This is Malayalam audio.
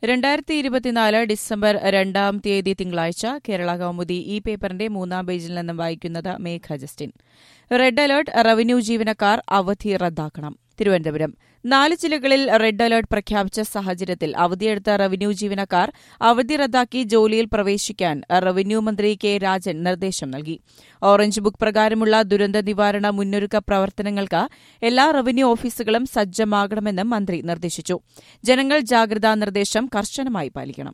രണ്ടായിരത്തി ഇരുപത്തിനാല് ഡിസംബർ രണ്ടാം തീയതി തിങ്കളാഴ്ച കേരള കൗമുദി ഈ പേപ്പറിന്റെ മൂന്നാം പേജിൽ നിന്നും വായിക്കുന്നത് Megha Justin red alert revenue ജീവനക്കാർ അവധി റദ്ദാക്കണം തിരുവനന്തപുരം നാല് ജില്ലകളിൽ റെഡ് അലർട്ട് പ്രഖ്യാപിച്ച സാഹചര്യത്തിൽ അവധിയെടുത്ത റവന്യൂ ജീവനക്കാർ അവധി റദ്ദാക്കി ജോലിയിൽ പ്രവേശിക്കാൻ റവന്യൂ മന്ത്രി കെ രാജൻ നിർദ്ദേശം നൽകി ഓറഞ്ച് ബുക്ക് പ്രകാരമുള്ള ദുരന്ത നിവാരണ മുന്നൊരുക്ക പ്രവർത്തനങ്ങൾക്ക് എല്ലാ റവന്യൂ ഓഫീസുകളും സജ്ജമാകണമെന്നും മന്ത്രി നിർദ്ദേശിച്ചു ജനങ്ങൾ ജാഗ്രതാ നിർദ്ദേശം കർശനമായി പാലിക്കണം